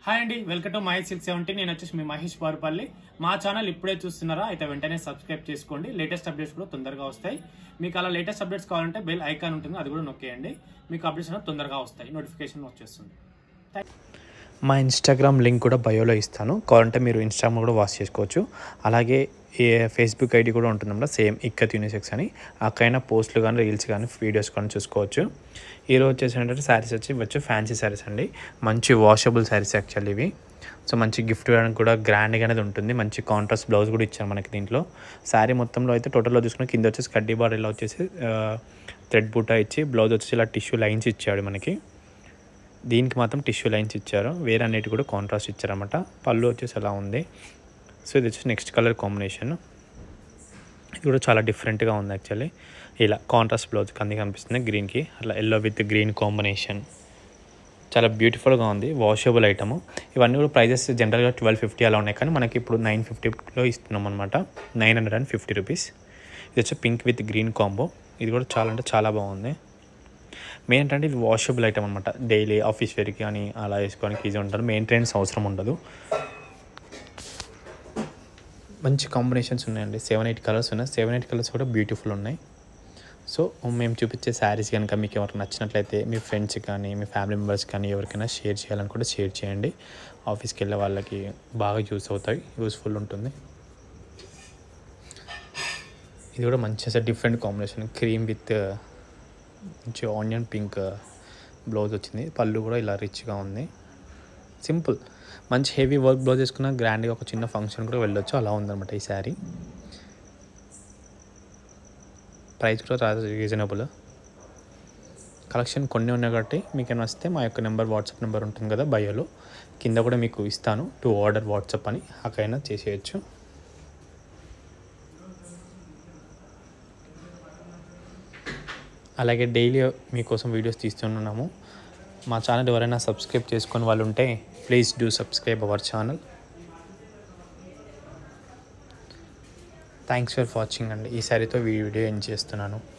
hi అండి welcome to my six seventy నేను వచ్చేసి మీ మహేష్ బారుపల్లి మా ఛానల్ ఇప్పుడే చూస్తున్నారా అయితే వెంటనే సబ్స్క్రైబ్ చేసుకోండి లేటెస్ట్ అప్డేట్స్ కూడా తొందరగా వస్తాయి మీకు అలా లేటెస్ట్ అప్డేట్స్ కావాలంటే బెల్ ఐకాన్ ఉంటుంది అది కూడా నొక్కేయండి మీకు అప్డేట్స్ అనేవి తొందరగా వస్తాయి నోటిఫికేషన్ వచ్చేస్తుంది మా ఇన్స్టాగ్రామ్ లింక్ కూడా బయోలో ఇస్తాను కావాలంటే మీరు ఇన్స్టాగ్రామ్ కూడా వాచ్ చేసుకోవచ్చు అలాగే ఏ ఫేస్బుక్ ఐడి కూడా ఉంటుందన్నమాట సేమ్ ఇక్కత్ యూనిసెక్స్ అని అక్కడైనా పోస్టులు కానీ రీల్స్ కానీ వీడియోస్ కానీ చూసుకోవచ్చు ఈరోజు వచ్చేసి ఏంటంటే శారీస్ వచ్చి వచ్చి ఫ్యాన్సీ శారీస్ అండి మంచి వాషబుల్ శారీస్ యాక్చువల్లీ ఇవి సో మంచి గిఫ్ట్ ఇవ్వడానికి కూడా గ్రాండ్గా అనేది ఉంటుంది మంచి కాంట్రాస్ట్ బ్లౌజ్ కూడా ఇచ్చారు మనకి దీంట్లో శారీ మొత్తంలో అయితే టోటల్లో చూసుకున్న కింద వచ్చేసి కడ్డీ బార్ ఇలా వచ్చేసి థ్రెడ్ బూటా ఇచ్చి బ్లౌజ్ వచ్చేసి ఇలా టిష్యూ లైన్స్ ఇచ్చాడు మనకి దీనికి మాత్రం టిష్యూ లైన్స్ ఇచ్చారు వేరే అన్నిటి కూడా కాంట్రాస్ట్ ఇచ్చారన్నమాట పళ్ళు వచ్చేసి అలా ఉంది సో ఇది వచ్చేసి నెక్స్ట్ కలర్ కాంబినేషన్ ఇది కూడా చాలా డిఫరెంట్గా ఉంది యాక్చువల్లీ ఇలా కాంట్రాస్ట్ బ్లౌజ్ కంది కనిపిస్తుంది గ్రీన్కి అట్లా ఎల్లో విత్ గ్రీన్ కాంబినేషన్ చాలా బ్యూటిఫుల్గా ఉంది వాషబుల్ ఐటమ్ ఇవన్నీ కూడా ప్రైజెస్ జనరల్గా ట్వెల్వ్ ఫిఫ్టీ అలా ఉన్నాయి కానీ మనకి ఇప్పుడు నైన్ ఫిఫ్టీలో ఇస్తున్నాం అనమాట nine hundred and fifty rupees ఇది వచ్చి పింక్ విత్ గ్రీన్ కాంబో ఇది కూడా చాలా అంటే చాలా బాగుంది మెయిన్ ఏంటంటే ఇది వాషబుల్ ఐటమ్ అనమాట డైలీ ఆఫీస్ వేర్కి కానీ అలా వేసుకోవడానికి ఈజీ ఉంటుంది మెయింటెనెన్స్ అవసరం ఉండదు మంచి కాంబినేషన్స్ ఉన్నాయండి సెవెన్ ఎయిట్ కలర్స్ ఉన్నాయి సెవెన్ ఎయిట్ కలర్స్ కూడా బ్యూటిఫుల్ ఉన్నాయి సో మేము చూపించే శారీస్ కనుక మీకు ఎవరికి నచ్చినట్లయితే మీ ఫ్రెండ్స్ కానీ మీ ఫ్యామిలీ మెంబర్స్ కానీ ఎవరికైనా షేర్ చేయాలని కూడా షేర్ చేయండి ఆఫీస్కి వెళ్ళే వాళ్ళకి బాగా యూస్ అవుతాయి యూస్ఫుల్ ఉంటుంది ఇది కూడా మంచి డిఫరెంట్ కాంబినేషన్ క్రీమ్ విత్ మంచి ఆనియన్ పింక్ బ్లౌజ్ వచ్చింది పళ్ళు కూడా ఇలా రిచ్గా ఉంది సింపుల్ మంచి హెవీ వర్క్ బ్లౌజ్ వేసుకున్న గ్రాండ్గా ఒక చిన్న ఫంక్షన్ కూడా వెళ్ళొచ్చు అలా ఉందన్నమాట ఈ శారీ ప్రైస్ కూడా చాలా రీజనబుల్ కలెక్షన్ కొన్ని ఉన్నాయి కాబట్టి మీకు ఏమైనా వస్తే మా యొక్క నెంబర్ వాట్సాప్ నెంబర్ ఉంటుంది కదా బయోలో కింద కూడా మీకు ఇస్తాను టు ఆర్డర్ వాట్సాప్ అని అక్కడైనా చేసేయచ్చు అలాగే డైలీ మీకోసం వీడియోస్ తీస్తున్నాము మా ఛానల్ ఎవరైనా సబ్స్క్రైబ్ చేసుకొని వాళ్ళు ఉంటే please do subscribe our channel thanks for watching అండి ఈ సారితో వీడియో ఎండ్ చేస్తున్నాను